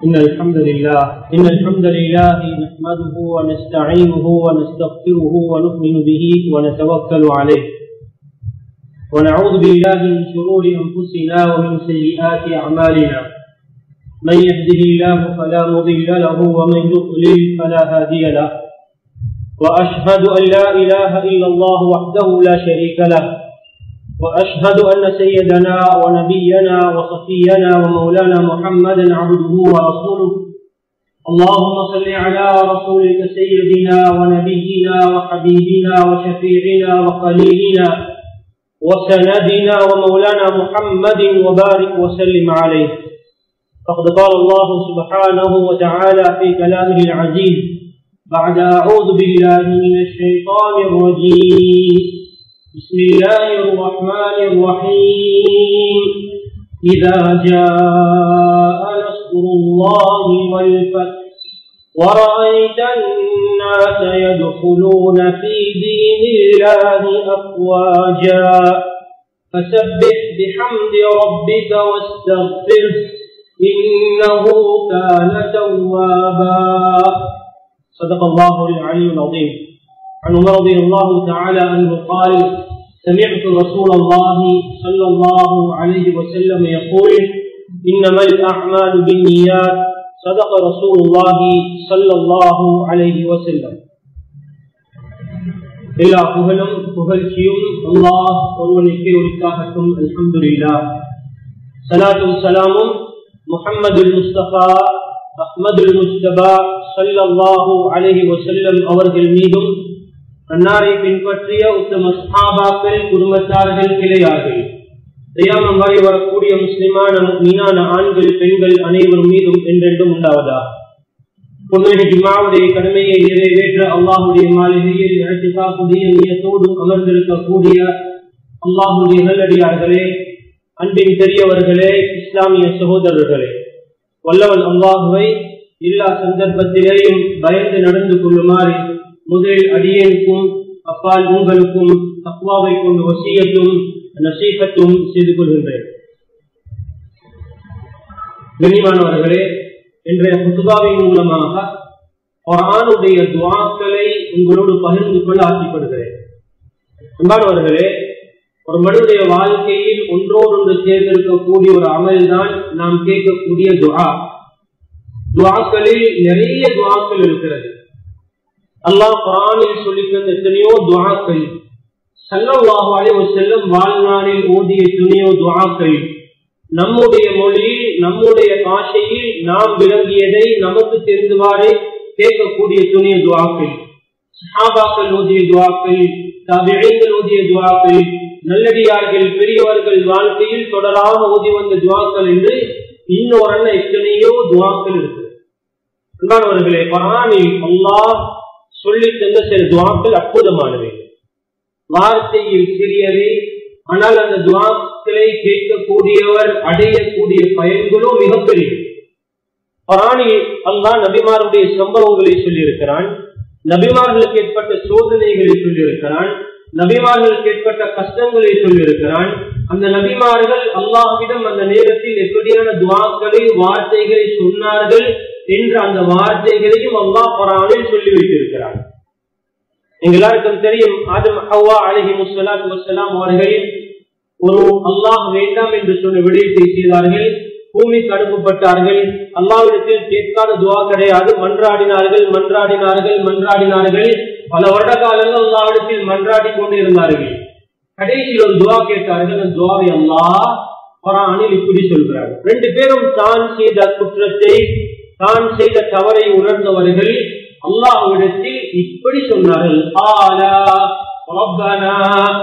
إن الحمد لله إن الحمد لله نحمده ونستعينه ونستغفره ونؤمن به ونتوكل عليه ونعوذ بالله من شرور أنفسنا ومن سيئات أعمالنا من يهده الله فلا مضل له ومن يضلل فلا هادي له وأشهد أن لا إله إلا الله وحده لا شريك له وأشهد أن سيدنا ونبينا وصفينا ومولانا محمدا عبده ورسوله اللهم صل على رسولك سيدنا ونبينا وحبيبنا وشفيعنا وخليلنا وسندنا ومولانا محمد وبارك وسلم عليه فقد قال الله سبحانه وتعالى في كلامه العزيز بعد أعوذ بالله من الشيطان الرجيم بسم الله الرحمن الرحيم إذا جاء نصر الله والفتح ورأيت الناس يدخلون في دين الله أفواجا فسبح بحمد ربك واستغفره إنه كان توابا صدق الله العلي العظيم عن عمر رضي الله تعالى عنه قال سمعت رسول الله صلى الله عليه وسلم يقول إنما الأعمال بالنيات صدق رسول الله صلى الله عليه وسلم எல்லா புகழும் புகழ்ச்சியும் அல்லாஹ் ஒருவனுக்கு உரித்தாகட்டும் அல்ஹம்துலில்லா சலாத்தும் சலாமும் முஹம்மது முஸ்தபா அஹ்மதுல் முஸ்தபா சல்லல்லாஹு அலைஹி வஸல்லம் அவர்கள் மீதும் அன்னாரை பின்பற்றிய உத்தம சஹாபாக்கள் குடும்பத்தார்கள் கிளையார்கள் தியாமம் வரை வரக்கூடிய முஸ்லிமான மீனான ஆண்கள் பெண்கள் அனைவரும் மீதும் என்றென்றும் உண்டாவதா பொன்மணி ஜிமாவுடைய கடமையை நிறைவேற்ற அல்லாஹுடைய மாளிகையில் இழத்திக்காக்கூடிய நியத்தோடு அமர்ந்திருக்கக்கூடிய அல்லாஹுடைய நல்லடியார்களே அன்பின் பெரியவர்களே இஸ்லாமிய சகோதரர்களே வல்லவன் அல்லாஹுவை எல்லா சந்தர்ப்பத்திலேயும் பயந்து நடந்து கொள்ளுமாறு முதலில் அடியேனுக்கும் அப்பால் உங்களுக்கும் தக்வாவை கொண்டு வசியத்தும் நசீகத்தும் செய்து கொள்கின்றேன் கனிமானவர்களே இன்றைய புத்துபாவின் மூலமாக குரானுடைய துவாக்களை உங்களோடு பகிர்ந்து கொள்ள ஆசைப்படுகிறேன் அன்பானவர்களே ஒரு மனிதனுடைய வாழ்க்கையில் ஒன்றோடொன்று சேர்ந்திருக்கக்கூடிய ஒரு அமல் தான் நாம் கேட்கக்கூடிய துவா துவாக்களில் நிறைய துவாக்கள் இருக்கிறது அல்லாஹ் குரானில் சொல்லி தந்த எத்தனையோ துவாக்கள் சல்லல்லாஹு அலைஹி செல்லும் வாழ்நாளில் ஓதிய எத்தனையோ துவாக்கள் நம்முடைய மொழியில் நம்முடைய பாஷையில் நாம் விளங்கியதை நமக்கு தெரிந்துவாறு கேட்கக்கூடிய துணிய துவாக்கள் சஹாபாக்கள் ஓதிய துவாக்கள் தபிழைகள் ஓதிய துவாக்கள் நல்லடியார்கள் பெரியவர்கள் வாழ்க்கையில் தொடராக ஓதி வந்த துவாக்கள் என்று இன்னொரு எத்தனையோ துவாக்கள் இருக்கு அன்பானவர்களே பரானில் அல்லாஹ் சொல்லி தந்த சில துவாக்கள் அற்புதமானவை வார்த்தையில் சிறியவை ஆனால் அந்த துவாக்களை கேட்கக்கூடியவர் அடையக்கூடிய பயன்களோ மிகப்பெரிய பராணி அல்லாஹ் நபிமாருடைய சம்பவங்களை சொல்லியிருக்கிறான் நபிமார்களுக்கு ஏற்பட்ட சோதனைகளை சொல்லியிருக்கிறான் நபிமார்களுக்கு ஏற்பட்ட கஷ்டங்களை சொல்லியிருக்கிறான் அந்த நபிமார்கள் அல்லாஹ்விடம் அந்த நேரத்தில் எப்படியான துவாக்களை வார்த்தைகளை சொன்னார்கள் என்ற அந்த வார்த்தைகளையும் அல்லாஹ் பரானில் சொல்லி வைத்திருக்கிறார் எல்லாருக்கும் தெரியும் ஆதம் ஹவ்வா அலஹி முஸ்லாத் வசலாம் அவர்கள் ஒரு அல்லாஹ் வேண்டாம் என்று சொன்ன விடயத்தை செய்தார்கள் பூமிக்கு அனுப்பப்பட்டார்கள் அல்லாவிடத்தில் கேட்காத துவா கிடையாது மன்றாடினார்கள் மன்றாடினார்கள் மன்றாடினார்கள் பல வருட காலங்கள் அல்லாவிடத்தில் மன்றாடி கொண்டு இருந்தார்கள் கடைசியில் ஒரு துவா கேட்டார்கள் அந்த துவாவை அல்லாஹ் குரானில் இப்படி சொல்கிறார் ரெண்டு பேரும் தான் செய்த குற்றத்தை தான் செய்த தவறை உணர்ந்தவர்கள் அல்லாஹ்விடத்தில் இப்படி சொன்னார்கள் ஆலா ربنا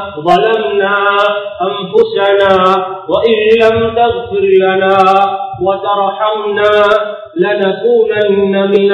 ظلمنا أنفسنا وإن لم تغفر لنا وترحمنا لنكونن من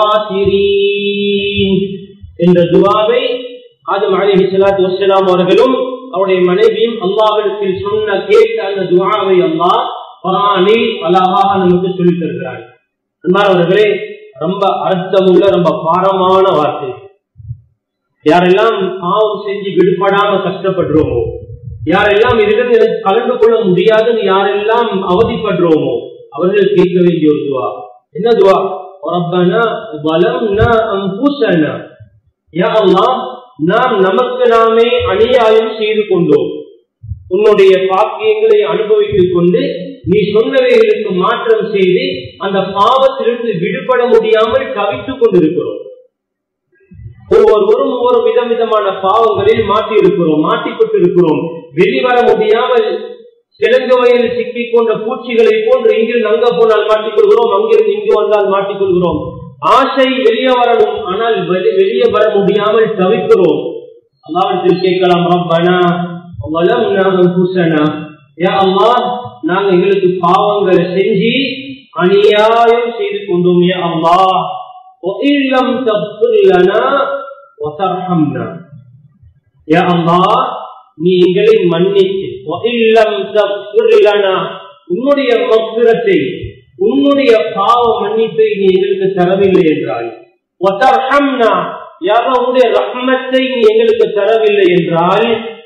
الخاسرين என்ற துவாவை ஆதம் அலிஹி சலாத்து வசலாம் அவர்களும் அவருடைய மனைவியும் அல்லாவிடத்தில் சொன்ன கேட்ட அந்த துவாவை அல்லாஹ் குரானில் அழகாக நமக்கு சொல்லித் தருகிறார் அன்பானவர்களே ரொம்ப அர்த்தமுள்ள ரொம்ப பாரமான வார்த்தை யாரெல்லாம் பாவம் செஞ்சு விடுபடாம கஷ்டப்படுறோமோ யாரெல்லாம் இதிலிருந்து கலந்து கொள்ள முடியாதுன்னு யாரெல்லாம் அவதிப்படுறோமோ அவர்கள் கேட்க வேண்டிய ஒரு துவா என்ன துவா ரப்பனா வலம்னா அன்புசனா யா அல்லாஹ் நாம் நமக்கு நாமே அநியாயம் செய்து கொண்டோம் உன்னுடைய பாக்கியங்களை அனுபவித்துக் கொண்டு நீ சொன்னவைகளுக்கு மாற்றம் செய்து அந்த பாவத்திலிருந்து விடுபட முடியாமல் தவித்துக் கொண்டிருக்கிறோம் ஒவ்வொருவரும் ஒவ்வொரு விதம் விதமான பாவங்களில் மாட்டி இருக்கிறோம் மாட்டிக்கொண்டு இருக்கிறோம் வெளிவர முடியாமல் சிலங்கு வயலில் சிக்கிக் கொண்ட பூச்சிகளை போன்று இங்கிருந்து அங்க போனால் மாட்டிக்கொள்கிறோம் அங்கிருந்து இங்கு வந்தால் மாட்டிக்கொள்கிறோம் ஆசை வெளியே வரணும் ஆனால் வெளியே வர முடியாமல் தவிக்கிறோம் அல்லாவிடத்தில் கேட்கலாம் ரப்பனா வலம்னா அன்புசனா யா அல்லாஹ் நாங்க எங்களுக்கு பாவங்களை செஞ்சு அநியாயம் செய்து கொண்டோம் யா அல்லாஹ் وإن لم تغفر لنا وترحمنا يا الله நீ எங்களை மன்னித்து وإن لم تغفر لنا உன்னுடைய மக்பிரத்தை உன்னுடைய பாவ மன்னிப்பை நீ எங்களுக்கு தரவில்லை என்றால் وترحمنا யாக உன்னுடைய ரஹ்மத்தை நீ எங்களுக்கு தரவில்லை என்றால்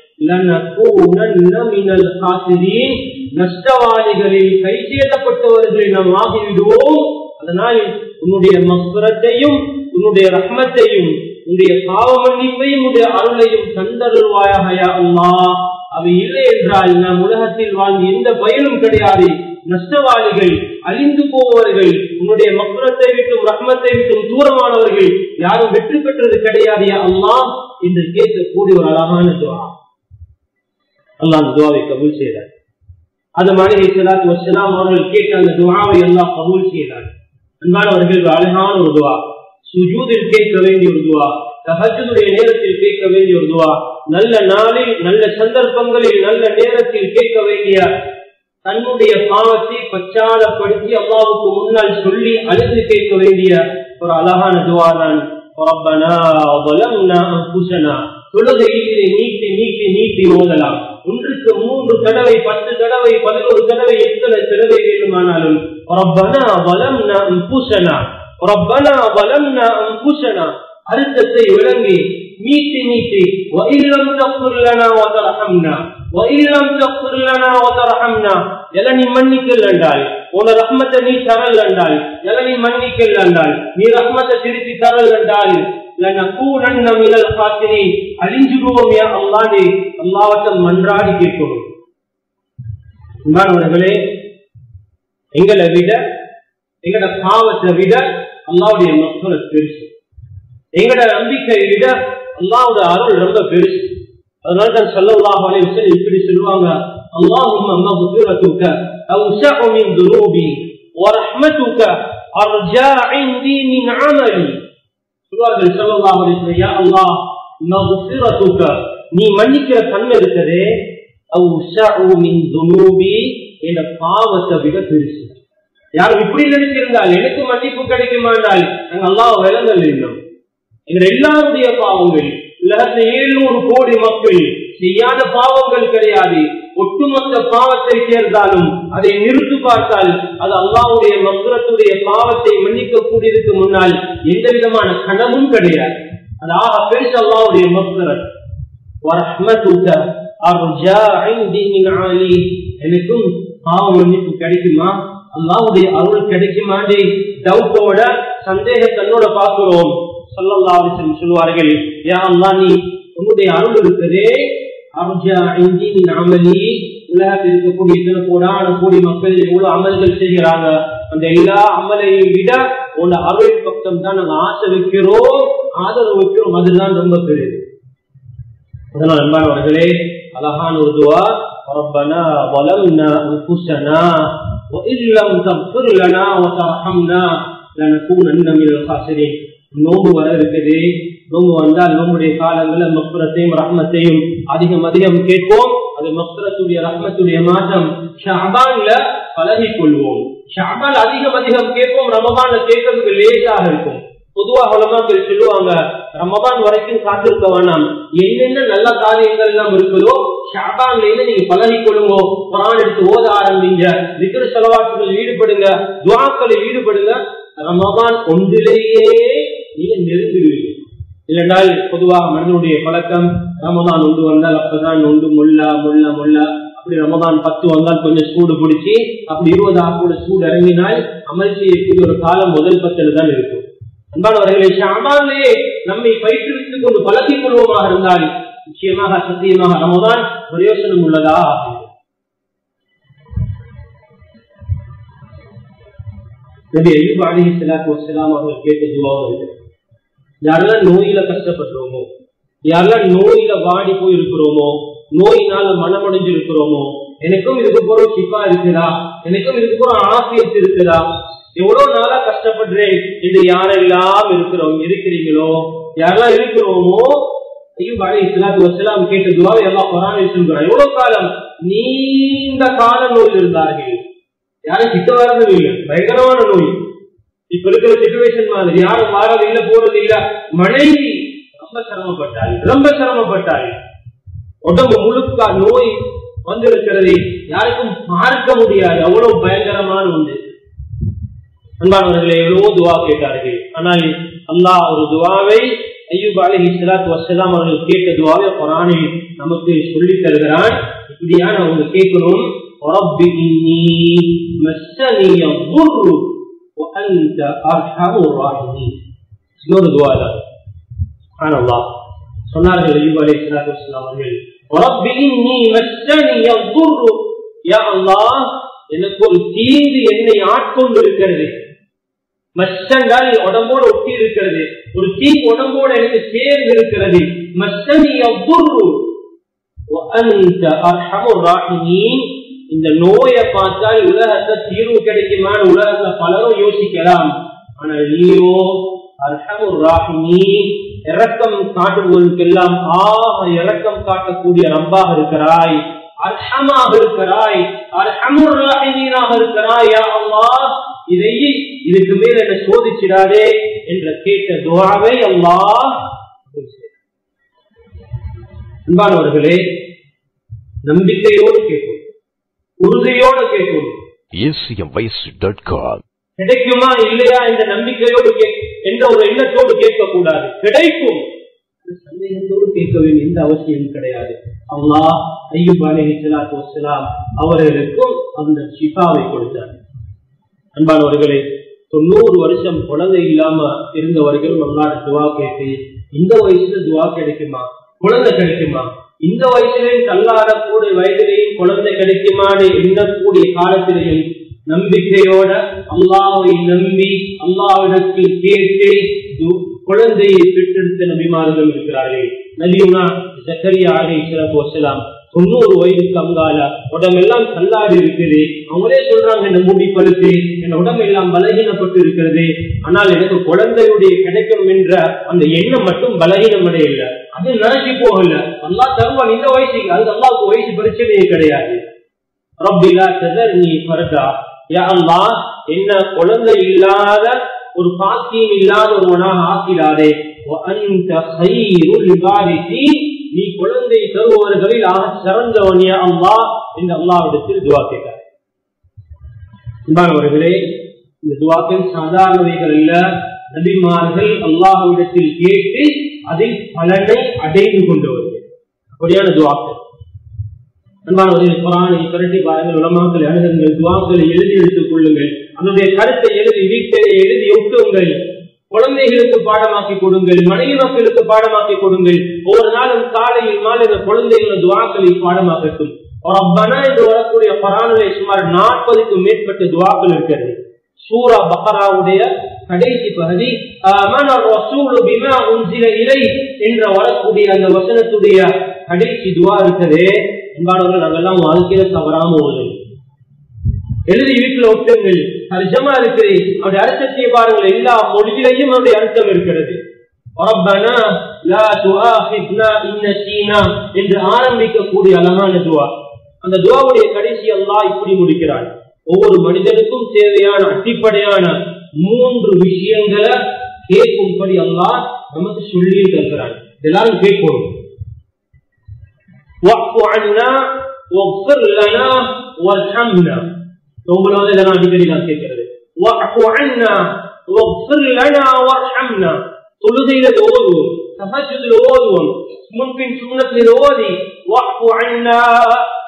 நஷ்டவாதிகளில் கை செய்யப்பட்டவர்களை நாம் ஆகிவிடுவோம் அதனால் உன்னுடைய மஸ்வரத்தையும் உன்னுடைய ரஹ்மத்தையும் உன்னுடைய பாவ மன்னிப்பையும் உன்னுடைய அருளையும் கண்டருள்வாயா அம்மா அவை இல்லை என்றால் நாம் உலகத்தில் வாழ்ந்து எந்த பயனும் கிடையாது நஷ்டவாளிகள் அழிந்து போபவர்கள் உன்னுடைய மக்குரத்தை விட்டும் ரஹ்மத்தை விட்டும் தூரமானவர்கள் யாரும் வெற்றி பெற்றது கிடையாது அம்மா என்று கேட்கக்கூடிய ஒரு அழகான துவா அல்லாஹ் அந்த துவாவை கபூல் செய்தார் அது மனித சலாத்து வசலாம் அவர்கள் கேட்ட அந்த துவாவை எல்லாம் கபூல் செய்தார் அன்பானவர்கள் அழகான ஒரு துவா சுஜூதில் கேட்க வேண்டிய ஒரு துவா தஹஜுடைய நேரத்தில் கேட்க வேண்டிய ஒரு துவா நல்ல நாளில் நல்ல சந்தர்ப்பங்களில் நல்ல நேரத்தில் கேட்க வேண்டிய தன்னுடைய பாவத்தை பச்சாலப்படுத்தி அல்லாவுக்கு முன்னால் சொல்லி அழுது கேட்க வேண்டிய ஒரு அழகான துவா தான் ربنا ظلمنا انفسنا தொழுகையிலே நீட்டி நீட்டி நீட்டி ஓதலாம் ஒன்றுக்கு மூன்று தடவை பத்து தடவை பதினோரு தடவை எத்தனை தடவை வேண்டுமானாலும் ரப்பனா வலம்னா அன்புசனா ரப்பனா வலம்னா அன்புசனா அர்த்தத்தை விளங்கி மீட்டி மீட்டி வயிலம் தப்புல்லனா வதரஹம்னா வயிலம் தப்புல்லனா வதரஹம்னா எல்லாம் நீ மன்னிக்கல் என்றால் உன ரஹ்மத்தை நீ தரல் என்றால் எல்லாம் நீ மன்னிக்கல் என்றால் நீ ரஹ்மத்தை திருப்பி தரல் என்றால் லனகூனன்ன மினல் காசிரின் அழிஞ்சுடுவோம் யா அல்லாஹ்வே அல்லாஹ்விட்ட மன்றாடி கேட்கணும் அன்பானவர்களே எங்களை விட எங்கட பாவத்தை விட அல்லாவுடைய மக்கள் பெருசு எங்கட நம்பிக்கையை விட அல்லாவோட அருள் ரொம்ப பெருசு அதனால தான் சல்லல்லாஹு அலைஹி வஸல்லம் இப்படி சொல்லுவாங்க اللهم مغفرتك أوسع من ذنوبي ورحمتك أرجى عندي من عملي சொல்வார்கள் சல்லல்லாஹு அலைஹி வஸல்லம் யா அல்லாஹ் மக்ஃபிரத்துக நீ மன்னிக்கிற தன்மை இருக்கதே அவுஸஉ மின் துனூபி என்ற பாவத்தை விட பெருசு யாரும் இப்படி நினைச்சிருந்தால் எனக்கு மன்னிப்பு கிடைக்குமானால் நாங்கள் அல்லாஹ் விலங்கல் இருந்தோம் எங்கள் எல்லாருடைய பாவங்கள் உலகத்தில் ஏழுநூறு கோடி மக்கள் செய்யாத பாவங்கள் கிடையாது ஒட்டுமொத்த பாவத்தை சேர்ந்தாலும் அதை நிறுத்து பார்த்தால் அது அல்லாவுடைய மக்குரத்துடைய பாவத்தை மன்னிக்க கூடியதுக்கு முன்னால் எந்த விதமான கனவும் கிடையாது அது ஆக பெருசு அல்லாவுடைய மக்குரத் எனக்கும் பாவ மன்னிப்பு கிடைக்குமா அல்லாவுடைய அருள் கிடைக்குமாண்டே டவுட்டோட சந்தேக தன்னோட பார்க்கிறோம் சொல்லல்லாவிசன் சொல்லுவார்கள் யா அல்லா நீ உன்னுடைய அருள் இருக்குதே அர்ஜா இந்தி நீ அமலி உலகத்தில் இருக்கக்கூடிய சில கோடான கோடி மக்கள் எவ்வளவு அமல்கள் செய்கிறாங்க அந்த எல்லா அமலையும் விட உன் அருள் பக்கம் தான் நாங்க ஆசை வைக்கிறோம் ஆதரவு வைக்கிறோம் அதுதான் ரொம்ப பெரியது அதனால் அன்பானவர்களே அழகான ஒரு துவா ربنا ظلمنا انفسنا وان لم تغفر لنا وترحمنا لنكونن من الخاسرين நோம்பு வர இருக்குது நோம்பு வந்தால் நோம்புடைய காலங்களில் மக்குரத்தையும் ரஹ்மத்தையும் அதிகம் அதிகம் கேட்போம் அது மக்குரத்துடைய ரஹ்மத்துடைய மாதம் ஷாபான்ல பழகி கொள்வோம் ஷாபான் அதிகம் அதிகம் கேட்போம் ரமபான்ல கேட்கறதுக்கு லேசாக இருக்கும் பொதுவாக உலமாக்கள் சொல்லுவாங்க ரமபான் வரைக்கும் காத்திருக்க வேணாம் என்னென்ன நல்ல காரியங்கள் எல்லாம் இருக்குதோ ஷாபான்ல இருந்து நீங்க பழகி கொள்ளுங்க குரான் எடுத்து ஓத ஆரம்பிங்க விக்கிர செலவாட்டுகள் ஈடுபடுங்க துவாக்களில் ஈடுபடுங்க ரமபான் ஒன்றிலேயே நீங்க நெருங்கிடுவீங்க இல்லைன்றால் பொதுவாக மனிதனுடைய பழக்கம் ரமதான் ஒன்று வந்தால் அப்பதான் ஒன்று முல்லா முல்லா முல்லா அப்படி ரமதான் பத்து வந்தால் கொஞ்சம் சூடு பிடிச்சி அப்படி இருபது ஆக்கூட சூடு இறங்கினால் அமல் செய்யக்கூடிய ஒரு காலம் முதல் பத்துல தான் இருக்கும் அன்பானவர்களை ஷாமானிலே நம்மை பயிற்றுவித்துக் கொண்டு பழக்கிக் கொள்வோமாக இருந்தால் நிச்சயமாக சத்தியமாக ரமதான் பிரயோசனம் உள்ளதா ஆகும் நபி அய்யூப் அலிஹி ஸலாத்து வஸ்ஸலாம் அவர்கள் கேட்ட துவாவும் இது யாரெல்லாம் நோயில கஷ்டப்படுறோமோ யாரெல்லாம் நோயில வாடி போய் இருக்கிறோமோ நோயினால மனமடைஞ்சு இருக்கிறோமோ எனக்கும் இதுக்கு போற சிப்பா இருக்குதா எனக்கும் இதுக்கு போற ஆசியத்து இருக்குதா எவ்வளவு நாளா கஷ்டப்படுறேன் இது யாரெல்லாம் இருக்கிறோம் இருக்கிறீங்களோ யாரெல்லாம் இருக்கிறோமோ ஐயும் பாடி இஸ்லாத்து வசலாம் கேட்ட துவாவை எல்லாம் குரானில் சொல்கிறார் எவ்வளவு காலம் நீண்ட கால நோயில் இருந்தார்கள் யாரும் கிட்ட வர்றது இல்லை பயங்கரமான நோய் இப்ப இருக்கிற சிச்சுவேஷன் மாதிரி யாரும் வாரது இல்ல போறது இல்ல மனைவி ரொம்ப சிரமப்பட்டாள் ரொம்ப சிரமப்பட்டாள் உடம்பு முழுக்க நோய் வந்திருக்கிறது யாருக்கும் பார்க்க முடியாது அவ்வளவு பயங்கரமான ஒன்று அன்பானவர்களே எவ்வளவோ துவா கேட்டார்கள் ஆனால் அல்லாஹ் ஒரு துவாவை ஐயூப் அலஹி சலாத் வசலாம் அவர்கள் கேட்ட துவாவை குரானில் நமக்கு சொல்லித் தருகிறான் இப்படியான அவங்க கேட்கணும் رب إني مسني الضر وأنت أرحم الراحمين இன்னொரு துவா தான் சுப்ஹானல்லாஹ் சொன்னார்கள் ஐயூப் அலைஹி ஸலாத்து வஸலாம் அவர்கள் رب إني مسني الضر يا الله எனக்கு ஒரு தீங்கு என்னை ஆட்கொண்டு இருக்கிறது மச்சங்கள் உடம்போடு ஒட்டி இருக்கிறது ஒரு தீ உடம்போடு எனக்கு சேர்ந்து இருக்கிறது மச்சனி எவ்வொரு இந்த நோயை பார்த்தால் உலகத்துல தீர்வு கிடைக்குமான்னு உலகத்துல பலரும் யோசிக்கலாம் ஆனால் நீயோ அர்ஹமுர் ராஹிமி இறக்கம் காட்டுவதற்கெல்லாம் ஆக இறக்கம் காட்டக்கூடிய ரப்பாக இருக்கிறாய் அர்ஹமாக இருக்கிறாய் அர்ஹமுர் ராஹிமீனாக இருக்கிறாய் யா அல்லாஹ் இதை இதுக்கு மேல என்ன சோதிச்சிடாதே என்ற கேட்ட துவாவை அல்லாஹ் அன்பானவர்களே நம்பிக்கையோடு கேட்கும் உறுதியோடு கேட்கும் acmvoice.com கிடைக்குமா இல்லையா என்ற நம்பிக்கையோடு கே- என்ற ஒரு எண்ணத்தோடு கேட்கக்கூடாது கிடைக்கும் அந்த சந்தேகத்தோடு கேட்க வேண்டிய எந்த அவசியம் கிடையாது அல்லாஹ் ஐயூப் அலைஹி ஸலாத்து வஸ்ஸலாம் அவர்களுக்கும் அந்த ஷிஃபாவை கொடுத்தார் அன்பானவர்களே தொண்ணூறு வருஷம் குழந்தை இல்லாம இருந்தவர்களும் நம்மளால துவா கேட்டு இந்த வயசுல துவா கிடைக்குமா குழந்தை கிடைக்குமா இந்த வயசுலையும் தள்ளாடக்கூடிய வயதிலையும் குழந்தை கிடைக்குமான்னு எண்ணக்கூடிய காலத்திலையும் நம்பிக்கையோட அல்லாவை நம்பி அல்லாவிடத்தில் கேட்டு து- குழந்தையை பெற்றெடுத்த நபிமார்கள் இருக்கிறார்கள் நலியுனா ஜக்கரியா அலை சிறப்பு வசலாம் தொண்ணூறு வயதுக்கு அங்கால உடம்பெல்லாம் கல்லாடி இருக்குது அவங்களே சொல்றாங்க இந்த மூடி பழுத்து என் உடம்பெல்லாம் பலகீனப்பட்டு இருக்கிறது ஆனால் எனக்கு குழந்தையுடைய கிடைக்கும் என்ற அந்த எண்ணம் மட்டும் பலகீனம் அடையல அது நினைச்சு போகல அல்லா தருவான் இந்த வயசுக்கு அது அல்லாவுக்கு வயசு பிரச்சனையே கிடையாது ரப்பிலா ததர்னி ஃபர்தா யா அல்லாஹ் என்ன குழந்தை இல்லாத ஒரு பாக்கியம் இல்லாத ஒருவனாக ஆக்கிடாதே وأنت خير الوارثين நீ குழந்தை தருபவர்களில் ஆக சிறந்தவன் யா அல்லாஹ் என்று அல்லாஹ்விடத்தில் துவா கேட்டார் அன்பானவர்களே இந்த துவாக்கள் சாதாரணவைகள் அல்ல நபிமார்கள் அல்லாஹ்விடத்தில் கேட்டு அதில் பலனை அடைந்து கொண்டவர்கள் அப்படியான துவாக்கள் அன்பானவர்கள் குரானை திரட்டி பாருங்கள் உலமாக்கள் எழுதுங்கள் துவாக்களை எழுதி எடுத்துக் கொள்ளுங்கள் அதனுடைய கருத்தை எழுதி வீட்டிலே எழுதி ஒட்டுங்கள் குழந்தைகளுக்கு பாடமாக்கி கொடுங்கள் மனைவி மக்களுக்கு பாடமாக்கி கொடுங்கள் ஒவ்வொரு நாளும் காலையில் மாலை இந்த குழந்தைகள் துவாக்களை பாடமாக்கட்டும் ரப்பனா என்று வரக்கூடிய பரானிலே சுமார் நாற்பதுக்கும் மேற்பட்ட துவாக்கள் இருக்கிறது சூரா பஹராவுடைய கடைசி பகுதி ஆமன ரசூலு பிமா உன்சில இலை என்ற வரக்கூடிய அந்த வசனத்துடைய கடைசி துவா இருக்குது என்பானவர்கள் நாங்கெல்லாம் வாழ்க்கையில தவறாம ஓதும் எழுதி வீட்டில் ஒட்டுங்கள் தர்ஜமா இருக்குது அவருடைய அர்த்தத்தை பாருங்கள் எல்லா மொழியிலையும் அவருடைய அர்த்தம் இருக்கிறது ربنا لا تؤاخذنا إن نسينا என்று ஆரம்பிக்கக்கூடிய அழகான துவா அந்த துவாவுடைய கடைசி அல்லாஹ் இப்படி முடிக்கிறான் ஒவ்வொரு மனிதனுக்கும் தேவையான அடிப்படையான மூன்று விஷயங்களை கேட்கும்படி அல்லாஹ் நமக்கு சொல்லி தருகிறான் எல்லாரும் கேட்கணும் واعف عنا واغفر لنا وارحمنا உங்களை வந்து இதெல்லாம் அடிக்கடி நான் கேட்கிறது واعف عنا واغفر لنا وارحمنا தொழுகையில இது ஓதுவோம் தஹஜ்ஜுதுல ஓதுவோம் முன்பின் சுன்னத்தில் ஓதி واعف عنا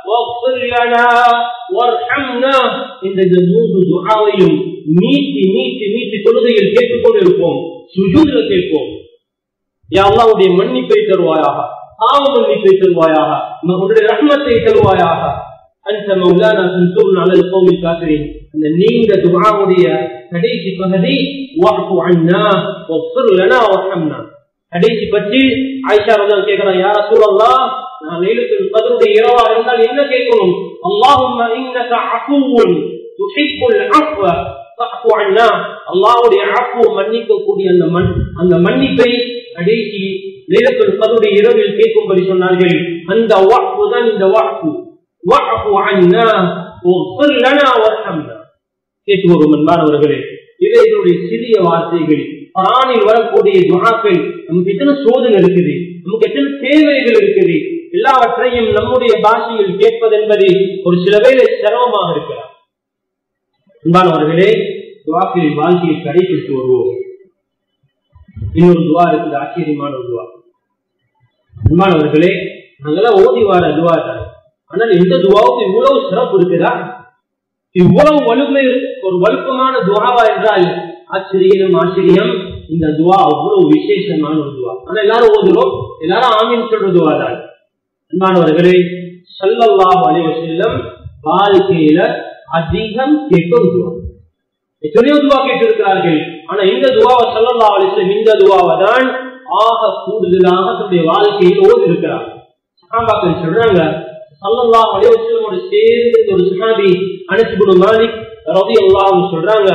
واغفر لنا وارحمنا இந்த இந்த மூன்று துஆவையும் நீட்டி நீட்டி நீட்டி தொழுகையில் கேட்டுக்கொண்டு இருப்போம் சுஜூதுல கேட்போம் யா அல்லாஹ்வுடைய மன்னிப்பை தருவாயாக பாவ மன்னிப்பை தருவாயாக உன்னுடைய ரஹ்மத்தை தருவாயாக அந்த மௌலானா சன்சூர்ன் அலல் கௌமில் காக்கிறேன் அந்த நீண்ட துஆவுடைய கடைசி பகுதி வஃபு அன்னா வஃபிர் லனா வர்ஹம்னா கடைசி பற்றி ஆயிஷா ரலியல்லாஹு கேக்குறாங்க யா ரசூலல்லாஹ் நான் லைலத்துல் கத்ருடைய இரவா இருந்தால் என்ன கேட்கணும் அல்லாஹும்ம இன்னக அஃபூவுன் துஹிப்புல் அஃவ ஃபஅஃபு அன்னா அல்லாஹ்வுடைய அஃபு மன்னிக்கக்கூடிய அந்த மன் அந்த மன்னிப்பை கடைசி லைலத்துல் கத்ருடைய இரவில் கேட்கும்படி சொன்னார்கள் அந்த வஃபு தான் இந்த வஃபு வஃபு அன்னா வஃபிர் லனா வர்ஹம்னா கேட்டு வரும் அன்பானவர்களே இவை இதனுடைய சிறிய வார்த்தைகள் குரானில் வரக்கூடிய துவாக்கள் நமக்கு எத்தனை சோதனை இருக்குது நமக்கு எத்தனை தேவைகள் இருக்குது எல்லாவற்றையும் நம்முடைய பாஷையில் கேட்பது என்பது ஒரு சில வேலை சிரமமாக இருக்கிறார் அன்பானவர்களே துவாக்களின் வாழ்க்கையை கடைபிடித்து வருவோம் இன்னொரு துவா இருக்குது ஆச்சரியமான ஒரு துவா அன்பானவர்களே நாங்கெல்லாம் ஓதி வார துவா தான் ஆனால் இந்த துவாவுக்கு இவ்வளவு சிறப்பு இருக்குதா இவ்வளவு வலுமை ஒரு வலுப்பமான துவாவா என்றால் ஆச்சரியம் ஆச்சரியம் இந்த துவா அவ்வளவு விசேஷமான ஒரு துவா ஆனா எல்லாரும் ஓதுறோம் எல்லாரும் ஆமீன் சொல்ற துவா தான் அன்பானவர்களே சல்லல்லாஹு அலைஹி வஸல்லம் வாழ்க்கையில அதிகம் கேட்கும் துவா எத்தனையோ துவா கேட்டிருக்கிறார்கள் ஆனா இந்த துவாவை சல்லல்லாஹு அலைஹி வஸல்லம் இந்த துவாவை தான் ஆக கூடுதலாக தன்னுடைய வாழ்க்கையில் ஓதி இருக்கிறார் சஹாபாக்கள் சொல்றாங்க சல்லல்லாஹு அலைஹி வஸல்லமோடு சேர்ந்து ஒரு சஹாபி அனஸ் இப்னு மாலிக் ரலியல்லாஹு அன்ஹு சொல்றாங்க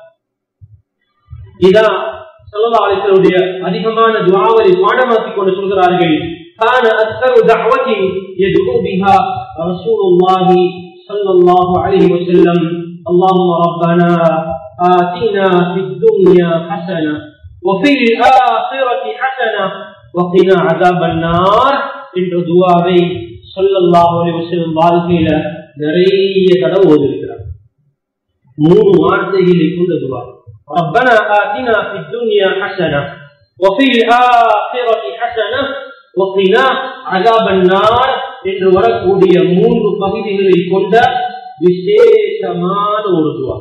இதான் சல்லல்லாஹு அலைஹி வஸல்லுடைய அதிகமான துஆவை பாடமாக்கி கொண்டு சொல்கிறார்கள் كان أكثر دعوة يدعو بها رسول الله صلى الله عليه وسلم اللهم ربنا آتنا في الدنيا حسنة وفي الآخرة حسنة وقنا عذاب النار என்ற துவாவை சொல்லல்லாஹு அலைஹி வஸல்லம் வாழ்க்கையில நிறைய தடவை ஓதிருக்கிறார் மூணு வார்த்தைகளை கொண்ட துவா ربنا آتنا في الدنيا حسنة وفي الآخرة حسنة وقنا عذاب النار என்று வரக்கூடிய மூன்று பகுதிகளை கொண்ட விசேஷமான ஒரு துவா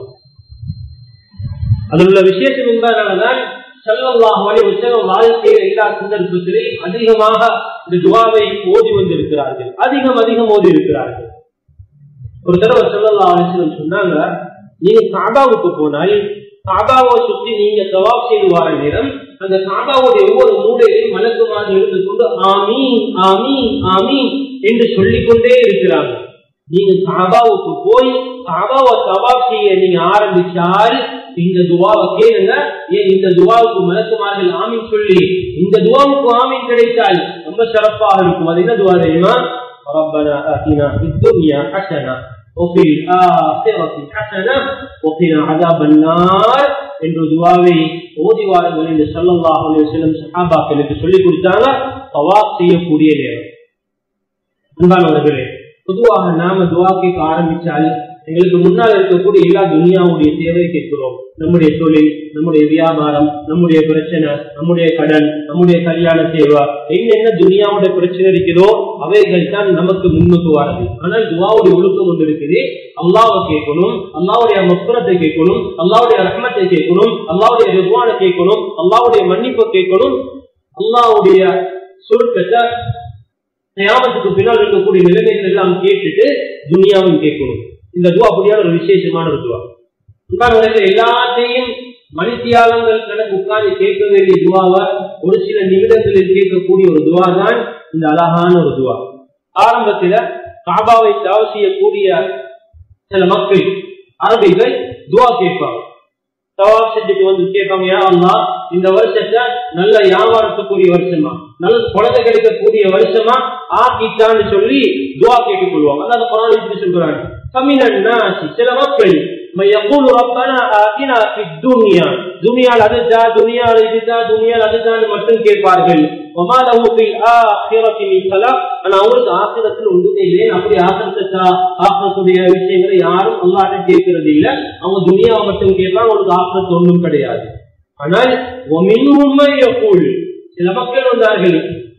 அதில் உள்ள விசேஷம் என்பதனால்தான் சல்லல்லாஹு அலைஹி வஸல்லம் வாழ்க்கையில் எல்லா சந்தர்ப்பத்திலையும் அதிகமாக இந்த துவாவை ஓதி வந்திருக்கிறார்கள் அதிகம் அதிகம் ஓதி இருக்கிறார்கள் ஒரு தடவை சல்லல்லாஹு அலைஹி வஸல்லம் சொன்னாங்க நீங்க காபாவுக்கு போனால் காபாவை சுற்றி நீங்க தவாப் செய்து வர நேரம் அந்த காபாவுடைய ஒவ்வொரு மூலையிலும் மலக்குமாக இருந்து கொண்டு ஆமீன் ஆமீன் ஆமீன் என்று சொல்லிக்கொண்டே இருக்கிறாங்க நீங்க காபாவுக்கு போய் காபாவை தவாப் செய்ய நீங்க ஆரம்பிச்சால் இந்த துவாவை கேளுங்க ஏன் இந்த துவாவுக்கு மலக்குமார்கள் ஆமீன் சொல்லி இந்த துவாவுக்கு ஆமீன் கிடைத்தால் ரொம்ப சிறப்பாக இருக்கும் அது என்ன துவா தெரியுமா ربنا آتنا في الدنيا حسنة وفي الآخرة حسنة وقنا عذاب النار என்ற துவாவை ஓதி வாருங்கள் என்று சல்லல்லாஹு அலைஹி வஸல்லம் சஹாபாக்களுக்கு சொல்லிக் கொடுத்தாங்க தவாப் செய்யக்கூடிய நேரம் அன்பானவர்களே பொதுவாக நாம துவா கேட்க ஆரம்பிச்சால் எங்களுக்கு முன்னால் இருக்கக்கூடிய எல்லா துனியாவுடைய தேவை கேட்கிறோம் நம்முடைய தொழில் நம்முடைய வியாபாரம் நம்முடைய பிரச்சனை நம்முடைய கடன் நம்முடைய கல்யாண தேவை என்னென்ன துனியாவுடைய பிரச்சனை இருக்குதோ அவைகள் தான் நமக்கு முன்னுக்கு வரது ஆனால் துவாவுடைய ஒழுக்கம் ஒன்று இருக்குது அல்லாவை கேட்கணும் அல்லாவுடைய மஸ்பரத்தை கேட்கணும் அல்லாவுடைய ரஹ்மத்தை கேட்கணும் அல்லாவுடைய ரிவானை கேட்கணும் அல்லாவுடைய மன்னிப்பை கேட்கணும் அல்லாவுடைய சுருக்கத்தை நியாமத்துக்கு பின்னால் இருக்கக்கூடிய நிலைமைகள் எல்லாம் கேட்டுட்டு துனியாவும் கேட்கணும் இந்த துவா அப்படியான ஒரு விசேஷமான ஒரு துவா உட்கார்ந்து எல்லாத்தையும் மணித்தியாலங்கள் கணக்கு உட்கார்ந்து கேட்க வேண்டிய துவாவை ஒரு சில நிமிடங்களில் கேட்கக்கூடிய ஒரு துவா தான் இந்த அழகான ஒரு துவா ஆரம்பத்துல காபாவை தவ செய்யக்கூடிய சில மக்கள் அரபிகள் துவா கேட்பாங்க தவாப் செஞ்சுட்டு வந்து கேட்பாங்க யா அல்லா இந்த வருஷத்தை நல்ல வியாபாரத்துக்குரிய வருஷமா நல்ல குழந்தை கிடைக்கக்கூடிய வருஷமா ஆக்கிட்டான்னு சொல்லி துவா கேட்டுக் கொள்வாங்க அதாவது குரான் இப்படி சொல்றாங்க கமினன்னா சில மக்கள் يقول ربنا آتنا في الدنيا துனியா அதுதா துனியா இதுதா துனியா அதுதான் மட்டும் கேட்பார்கள் وما له في الآخرة من خلاق ஆனா அவங்களுக்கு ஆசிரத்தில் ஒன்றுமே இல்லை அப்படி ஆசிரத்தை ஆசிரத்துடைய விஷயங்களை யாரும் அல்லாட்ட கேட்கறது இல்ல அவங்க துனியாவை மட்டும் கேட்பாங்க அவங்களுக்கு ஆசிரத்து ஒன்றும் கிடையாது ஆனால் ஒமின்னுமை யகூல் சில மக்கள் வந்தார்கள்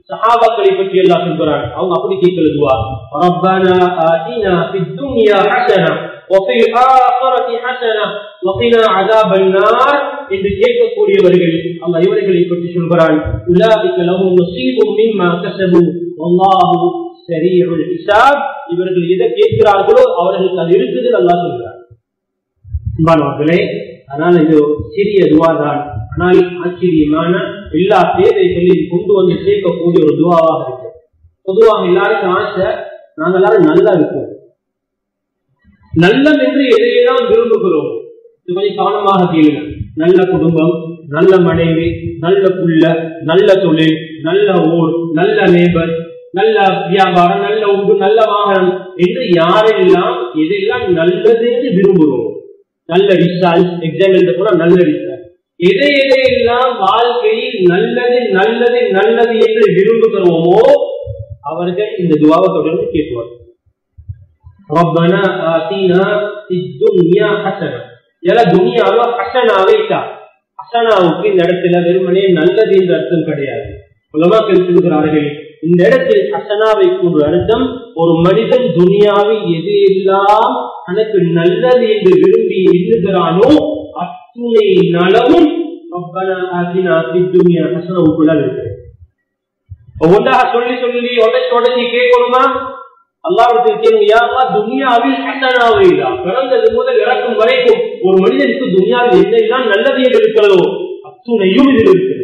சஹாபாக்களை பற்றி எல்லாம் சொல்கிறான் அவங்க அப்படி கேட்கல துவா ரப்பனா ஆதினா ஃபித் துன்யா ஹஸனா وفي الآخرة حسنة وقنا عذاب النار என்று கேட்கக்கூடியவர்கள் அல்லாஹ் இவர்களை பற்றி சொல்கிறான் உலாபிக்க லஹும் நஸீபும் மிம்மா கஸபு வல்லாஹு ஸரீஉல் ஹிசாப் இவர்கள் எதை கேட்கிறார்களோ அவர்களுக்கு அது இருக்குது அல்லாஹ் சொல்கிறான் அன்பானவர்களே அதனால இது ஒரு சிறிய துவா தான் ஆனால் ஆச்சரியமான எல்லா தேவைகளையும் கொண்டு வந்து சேர்க்கக்கூடிய ஒரு துவாவாக இருக்கு பொதுவாக எல்லாருக்கும் ஆசை நாங்க எல்லாரும் நல்லா இருப்போம் நல்லம் என்று எதையெல்லாம் விரும்புகிறோம் இது கொஞ்சம் கவனமாக கேளுங்க நல்ல குடும்பம் நல்ல மனைவி நல்ல புள்ள நல்ல தொழில் நல்ல ஊர் நல்ல நேபர் நல்ல வியாபாரம் நல்ல உண்டு நல்ல வாகனம் என்று யாரெல்லாம் எதையெல்லாம் நல்லது என்று விரும்புகிறோம் நல்ல ரிசல்ட் எக்ஸாம் எழுத கூட நல்ல ரிசல்ட் எதை எதையெல்லாம் வாழ்க்கையில் நல்லது நல்லது நல்லது என்று விரும்புகிறோமோ அவர்கள் இந்த துவாவை தொடர்ந்து கேட்பார்கள் ربنا آتنا في الدنيا حسنة எல துனியாவை ஹசனாவை தான் ஹசனாவுக்கு இந்த இடத்துல வெறுமனே நல்லது என்ற அர்த்தம் கிடையாது உலமாக்கள் சொல்கிறார்கள் இந்த இடத்தில் ஹசனாவை கூறு அர்த்தம் ஒரு மனிதன் துனியாவில் எது எல்லாம் தனக்கு நல்லது என்று விரும்பி எண்ணுகிறானோ அத்துணை நலவும் ரப்பனா ஆத்தினா ஃபித் துன்யா ஹசனாவுக்குள்ள இருக்கு ஒவ்வொன்றாக சொல்லி சொல்லி உடச்சு உடச்சி கேட்கணுமா அல்லாவிடத்தில் துனியாவில் ஹசனாவை பிறந்தது முதல் இறக்கும் வரைக்கும் ஒரு மனிதனுக்கு துனியாவில் என்னெல்லாம் நல்லது என்று இருக்கிறதோ அத்துணையும் இதில் இருக்கிறது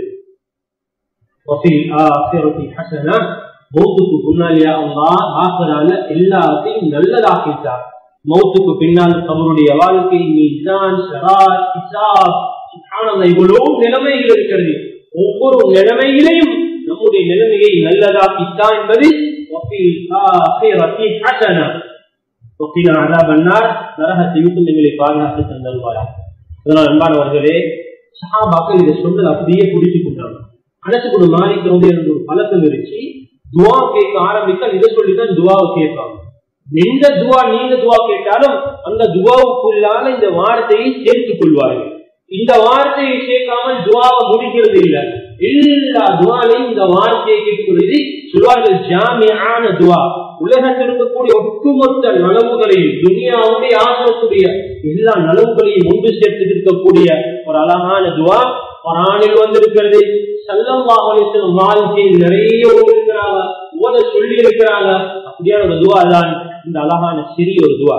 மௌத்துக்கு முன்னாலியா அல்லா ஆசரால எல்லாத்தையும் நல்லதாக்கிட்டார் மௌத்துக்கு பின்னால் அவருடைய வாழ்க்கை மீசான் ஷராத் ஹிசாப் இவ்வளவு நிலைமைகள் இருக்கிறது ஒவ்வொரு நிலைமையிலையும் நம்முடைய நிலைமையை நல்லதாக்கித்தான் என்பது وفي الآخرة حسنة وقنا عذاب النار நரகத்தை விட்டு எங்களை பாதுகாத்து தந்தல்வாரா அதனால் அன்பானவர்களே சஹாபாக்கள் இதை சொன்னது அப்படியே பிடிச்சு கொண்டாங்க மனசுக்குள்ள மாறிக்கிறது என்ற ஒரு பழக்கம் இருந்துச்சு துவா கேட்க ஆரம்பித்தால் இதை சொல்லிதான் துவாவை கேட்பாங்க எந்த துவா நீங்க துவா கேட்டாலும் அந்த துவாவுக்குள்ளான இந்த வார்த்தையை சேர்த்துக் கொள்வார்கள் இந்த வார்த்தையை சேர்க்காமல் துவாவை முடிக்கிறது இல்லை எல்லா துவாலையும் இந்த வார்த்தையை கேட்கிறது சொல்வார்கள் ஜாமியான துவா உலகத்தில் இருக்கக்கூடிய ஒட்டுமொத்த நலவுகளையும் துனியாவுடைய ஆசிரத்துடைய எல்லா நலவுகளையும் ஒன்று சேர்த்து இருக்கக்கூடிய ஒரு அழகான துவா பரானில் வந்திருக்கிறது சல்லம்பாவலிசன் வாழ்க்கையில் நிறைய இருக்கிறாங்க ஓத சொல்லி இருக்கிறாங்க அப்படியான ஒரு துவா தான் இந்த அழகான சிறிய ஒரு துவா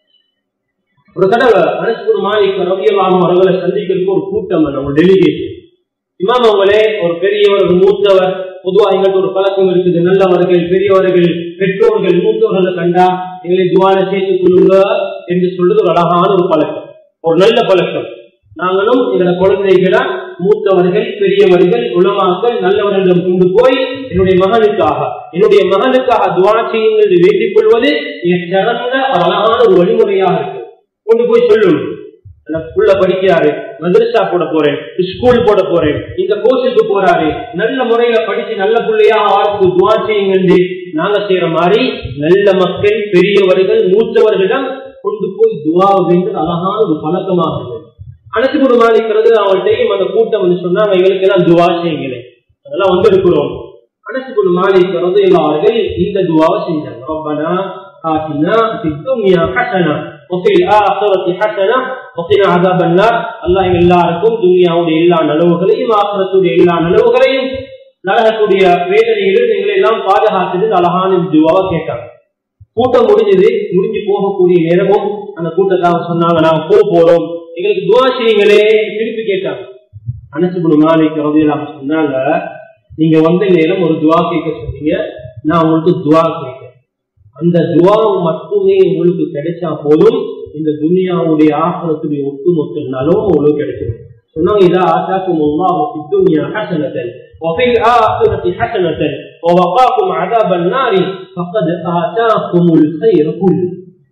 ஒரு தடவை மனசுக்குரு மாலிக் ரவியலாகும் அவர்களை சந்திக்கிறதுக்கு ஒரு கூட்டம் நம்ம டெலிகேஷன் இமாம் அவங்களே ஒரு பெரியவர் ஒரு மூத்தவர் பொதுவாக எங்களுக்கு ஒரு பழக்கம் இருக்குது நல்லவர்கள் பெரியவர்கள் பெற்றோர்கள் மூத்தவர்களை கண்டா எங்களை துவார சேர்த்துக் கொள்ளுங்க என்று சொல்றது ஒரு அழகான ஒரு பழக்கம் ஒரு நல்ல பழக்கம் நாங்களும் எங்களோட குழந்தைகளை மூத்தவர்கள் பெரியவர்கள் உலமாக்கள் நல்லவர்களிடம் கொண்டு போய் என்னுடைய மகனுக்காக என்னுடைய மகனுக்காக துவா செய்யுங்கள் என்று வேண்டிக் கொள்வது சிறந்த ஒரு அழகான ஒரு வழிமுறையாக இருக்கு கொண்டு போய் சொல்லணும் புள்ள படிக்கிறாரு மதரசா போட போறேன் ஸ்கூல் போட போறேன் இந்த கோர்ஸுக்கு போறாரு நல்ல முறையில படிச்சு நல்ல பிள்ளையா வாழ்க்கை துவா செய்யுங்க நாங்க செய்யற மாதிரி நல்ல மக்கள் பெரியவர்கள் மூத்தவர்களிடம் கொண்டு போய் துவா வேண்டும் அழகான ஒரு பழக்கமாக அனைத்து குடும்பமாளிக்கிறது அவங்கள்ட்டையும் அந்த கூட்டம் வந்து சொன்னாங்க எங்களுக்கு எல்லாம் துவா செய்யுங்களேன் அதெல்லாம் வந்திருக்கிறோம் அனைத்து குடும்பமாளிக்கிறது அவர்கள் இந்த துவாவை செஞ்சாங்க ரப்பனா ஆத்தினா ஃபித்துன்யா ஹஸனா وفي الآخرة حسنة وقنا عذاب النار الله எல்லாருக்கும் துனியாவுடைய எல்லா நலவுகளையும் ஆசிரத்துடைய எல்லா நலவுகளையும் நரகத்துடைய வேதனைகளில் எங்களை எல்லாம் பாதுகாத்தது அழகான துவாவை கேட்டாங்க கூட்டம் முடிஞ்சது முடிஞ்சு போகக்கூடிய நேரமும் அந்த கூட்டத்தை சொன்னாங்க நாங்க போக போறோம் எங்களுக்கு துவா செய்யுங்களே திருப்பி கேட்டாங்க அனசுகுணு நாளைக்கு ரவியலாக சொன்னாங்க நீங்க வந்த நேரம் ஒரு துவா கேட்க சொன்னீங்க நான் உங்களுக்கு துவா கேட்கிறேன் அந்த துவா மட்டுமே உங்களுக்கு கிடைச்சா போதும் இந்த துனியாவுடைய ஆசிரத்துடைய ஒட்டுமொத்த நலவும் உங்களுக்கு கிடைக்கும் சொன்னாங்க இதா ஆசாக்கும் அல்லாஹ் في الدنيا حسنة وفي الآخرة حسنة ووقاكم عذاب النار فقد آتاكم الخير كله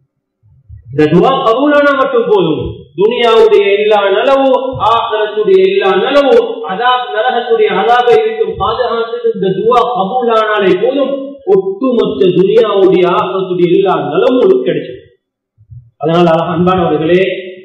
இந்த துவா கபூலானா மட்டும் போதும் துனியாவுடைய எல்லா நலவோ ஆகலத்துடைய எல்லா நலவோ அதா நரகத்துடைய அதாப இருக்கும் பாதுகாத்துக்கு இந்த துவா கபூலானாலே போதும் ஒட்டுமொத்த துனியாவுடைய ஆகலத்துடைய எல்லா நலவும் கிடைச்சது அதனால அன்பானவர்களே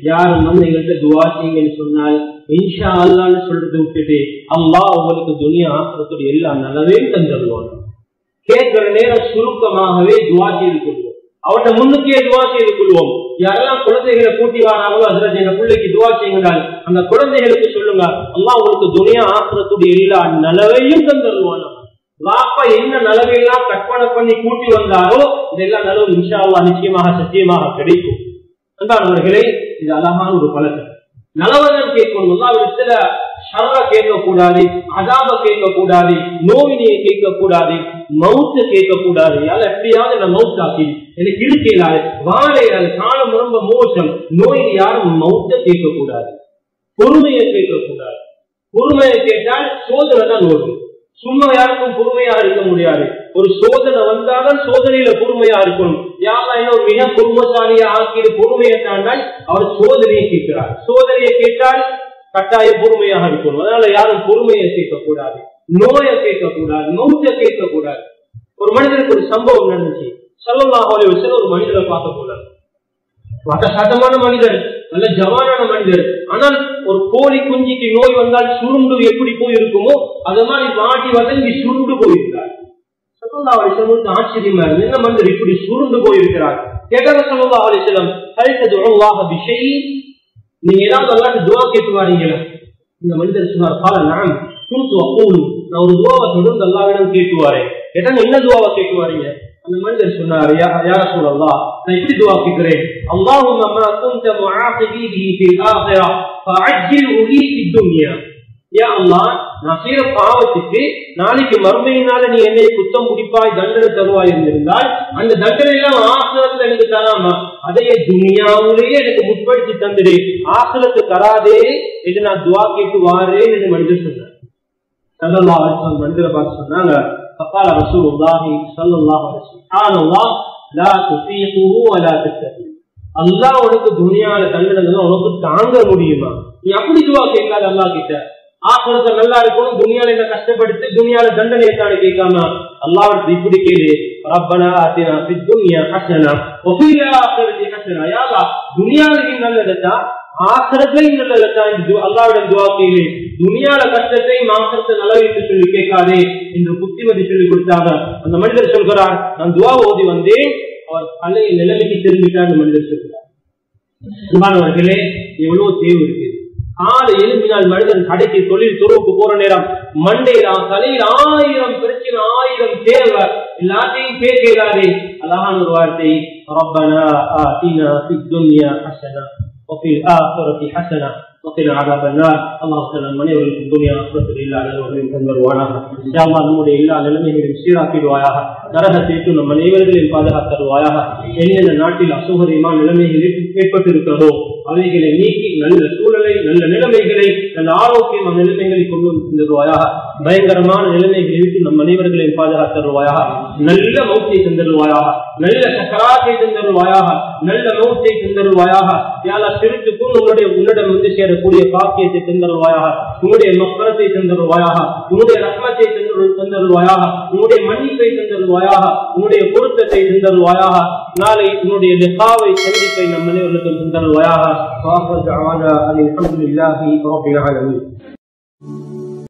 யாரும் வந்து எங்கள்கிட்ட துவா செய்யுங்கன்னு சொன்னால் இன்ஷா அல்லான்னு சொல்றது விட்டுட்டு அல்லாஹ் உங்களுக்கு துனியா ஆக்கிறதுடைய எல்லா நல்லதையும் தந்துடுவாங்க கேட்கிற நேரம் சுருக்கமாகவே துவா செய்து கொள்வோம் அவர்கிட்ட முன்னுக்கே துவா செய்து கொள்வோம் யாரெல்லாம் குழந்தைகளை கூட்டி வராங்களோ அதுல எங்க பிள்ளைக்கு துவா செய்யுங்கள் அந்த குழந்தைகளுக்கு சொல்லுங்க அல்லாஹ் உங்களுக்கு துனியா ஆக்கிறதுடைய எல்லா நலவையும் தந்துடுவாங்க வாப்பா என்ன நலவையெல்லாம் கற்பனை பண்ணி கூட்டி வந்தாரோ இதெல்லாம் நலவு இன்ஷா அல்லாஹ் நிச்சயமாக சத்தியமாக கிடைக்கும் அன்பானவர்களே இது அழகான ஒரு பழக்கம் நலவரம் கேட்கணும் எல்லாவிடத்துல ஷர்ர கேட்கக்கூடாது அதாப கேட்கக்கூடாது நோயினியை கேட்கக்கூடாது மவுத்த கேட்கக்கூடாது யால எப்படியாவது நான் மவுத் ஆக்கி எனக்கு இருக்கலாது வாழையாது காலம் ரொம்ப மோசம் நோயில் யாரும் மவுத்த கேட்கக்கூடாது பொறுமையை கேட்கக்கூடாது பொறுமையை கேட்டால் சோதனை தான் வரும் சும்மா யாருக்கும் பொறுமையாக இருக்க முடியாது ஒரு சோதனை வந்தாதான் சோதனையில பொறுமையா இருக்கணும் யாரா என்ன ஒரு மிக பொறுமசாலியா ஆக்கிய பொறுமையை தாண்டால் அவர் சோதனையை கேட்கிறார் சோதனையை கேட்டால் கட்டாய பொறுமையாக இருக்கணும் அதனால யாரும் பொறுமையை கேட்கக்கூடாது நோயை கேட்கக்கூடாது மௌத்த கேட்கக்கூடாது ஒரு மனிதனுக்கு ஒரு சம்பவம் நடந்துச்சு சல்லல்லாஹு அலைஹி வஸல்லம் ஒரு மனிதரை பார்க்க போனார் வட்டசாட்டமான மனிதர் நல்ல ஜவானான மனிதர் ஆனால் ஒரு கோழி குஞ்சிக்கு நோய் வந்தால் சுருண்டு எப்படி போயிருக்குமோ அது மாதிரி வாட்டி வதங்கி சுருண்டு போயிருக்கிறார் சல்லல்லாஹு அலைஹி வஸல்லம் ஆச்சரியமா இருந்து என்ன மனிதர் இப்படி சுருண்டு போயிருக்கிறார் கேட்டாங்க சல்லல்லாஹு அலைஹி வஸல்லம் ஹல் ததுல்லாஹ பிஷை நீங்க ஏதாவது அல்லாஹ்க்கு துஆ கேட்டு வாரீங்களா இந்த மனிதர் சொன்னார் கால நான் குந்து அக்கூலு நான் ஒரு துவாவை தொடர்ந்து அல்லாவிடம் கேட்டு வாரேன் கேட்டாங்க என்ன துவாவை கேட்டு வாரீங்க அந்த மனிதர் சொன்னார் யா யார சொல்லலாம் நான் இப்படி துவா கேட்கிறேன் அல்லாஹும்ம மா குன்த முஆகிபி பிஹி ஃபில் ஆখিরা ஃபஅஜ்ஜில் லி ஃபித் துன்யா யா அல்லாஹ் நான் செய்யற பாவத்துக்கு நாளைக்கு மறுமையினால நீ என்னை குத்தம் பிடிப்பாய் தண்டனை தருவாய் இருந்திருந்தால் அந்த தண்டனை எல்லாம் ஆசிரத்துல எனக்கு தராமா அதையே துனியாவிலேயே எனக்கு முற்படுத்தி தந்துடு ஆசிரத்து தராதே இது நான் துவா கேட்டு வாரேன் என்று மனிதர் சொன்னார் சல்லல்லாஹு அலைஹி வஸல்லம் மனிதரை பார்த்து சொன்னாங்க فقال رسول الله صلى الله عليه وسلم سبحان الله لا تطيقه ولا تستطيع அல்லாஹ் உனக்கு துனியால தண்டனை உனக்கு தாங்க முடியுமா நீ அப்படி துவா கேட்காத அல்லாஹ் கிட்ட ஆக்கிரத்தை நல்லா இருக்கணும் துனியால என்ன கஷ்டப்படுத்தி துனியால தண்டனை தானே கேட்காம அல்லாஹ் இப்படி கேளு ரப்பனா ஆத்தினா ஃபித் துன்யா ஹஸனா வஃபில் ஆখিরাতি ஹஸனா யா அல்லாஹ் துனியால நீ நல்லதா ஆக்கிரத்தையும் நல்லதா இந்த அல்லாஹ்விடம் துஆ கேளு துனியால கஷ்டத்தையும் ஆக்கிரத்தை நலவிட்டு சொல்லி கேட்காதே என்று புத்திமதி சொல்லி கொடுத்தாங்க அந்த மனிதர் சொல்கிறார் நான் துவா ஓதி வந்தேன் அவர் பழைய நிலைமைக்கு திரும்பிட்டார் அந்த மனிதர் சொல்கிறார் அன்பானவர்களே எவ்வளவு தேவை இருக்கு காலை எழுப்பினால் மனிதன் கடைக்கு தொழில் துறவுக்கு போற நேரம் மண்டையில தலையில் ஆயிரம் பிரச்சனை ஆயிரம் தேவை எல்லாத்தையும் கேட்கிறாரே அழகான ஒரு வார்த்தை ربنا آتنا في الدنيا حسنة وفي الآخرة حسنة وقنا عذاب النار اللهم صل على من في الدنيا آخرة إلا على ومن தந்தருவானாக யா அல்லாஹ் நம்முடைய எல்லா நிலைமைகளையும் சீராக்கிடுவாயாக நரகத்தை விட்டு நம் அனைவர்களையும் பாதுகாத்தருவாயாக என்னென்ன நாட்டில் அசௌகரியமான நிலைமைகள் ஏற்பட்டிருக்கிறதோ அவைகளை நீக்கி நல்ல சூழலை நல்ல நிலைமைகளை நல்ல ஆரோக்கியமான நிலைமைகளை கொண்டு தந்துருவாயாக பயங்கரமான நிலைமைகளை விட்டு நம் அனைவர்களையும் பாதுகாத்தருவாயாக நல்ல மௌத்தை தந்தருவாயாக நல்ல சக்கராத்தை தந்தருவாயாக நல்ல மௌத்தை தந்தருவாயாக யாரா சிறுத்துக்கும் உன்னுடைய உன்னிடம் வந்து சேரக்கூடிய பாக்கியத்தை தந்தருவாயாக உன்னுடைய மக்களத்தை தந்தருவாயாக உன்னுடைய ரத்னத்தை தந்தரு தந்தருவாயாக உன்னுடைய மன்னிப்பை தந்தருவாயாக உன்னுடைய பொருத்தத்தை தந்தருவாயாக நாளை உன்னுடைய லிகாவை சந்திப்பை நம் அனைவர்களுக்கும் தந்தருவாயாக வாஹர் அன் அல்ஹம்துலில்லாஹி ரப்பில் ஆலமீன்